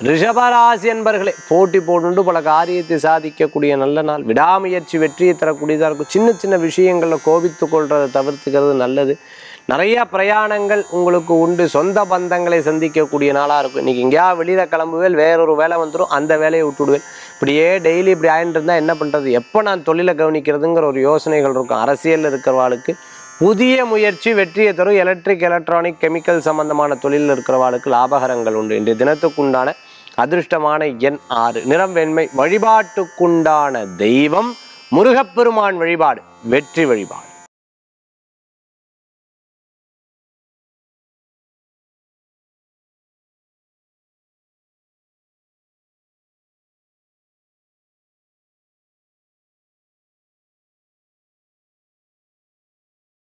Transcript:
ரிஷபராசி என்பர்களே போட்டி போட்டுண்டு பல காரியத்தை சாதிக்கக்கூடிய நல்ல நாள் விடாமுயற்சி வெற்றியை தரக்கூடியதாக இருக்கும் சின்ன சின்ன விஷயங்களில் கோபித்து கொள்றதை தவிர்த்துக்கிறது நல்லது நிறைய பிரயாணங்கள் உங்களுக்கு உண்டு சொந்த பந்தங்களை சந்திக்கக்கூடிய நாளாக இருக்கும் இன்றைக்கி எங்கேயாவது வெளியில் கிளம்புவேல் வேறொரு வேலை வந்துடும் அந்த வேலையை விட்டுடுவேன் இப்படியே டெய்லி இப்படி ஆயிட்டு இருந்தால் என்ன பண்ணுறது எப்போ நான் தொழிலை கவனிக்கிறதுங்கிற ஒரு யோசனைகள் இருக்கும் அரசியலில் இருக்கிறவாளுக்கு புதிய முயற்சி வெற்றியை தரும் எலக்ட்ரிக் எலக்ட்ரானிக் கெமிக்கல் சம்பந்தமான தொழிலில் இருக்கிறவாளுக்கு லாபகரங்கள் உண்டு இன்றைய தினத்துக்குண்டான அதிர்ஷ்டமான எண் ஆறு நிறம் வெண்மை வழிபாட்டுக்குண்டான தெய்வம் முருகப்பெருமான் வழிபாடு வெற்றி வழிபாடு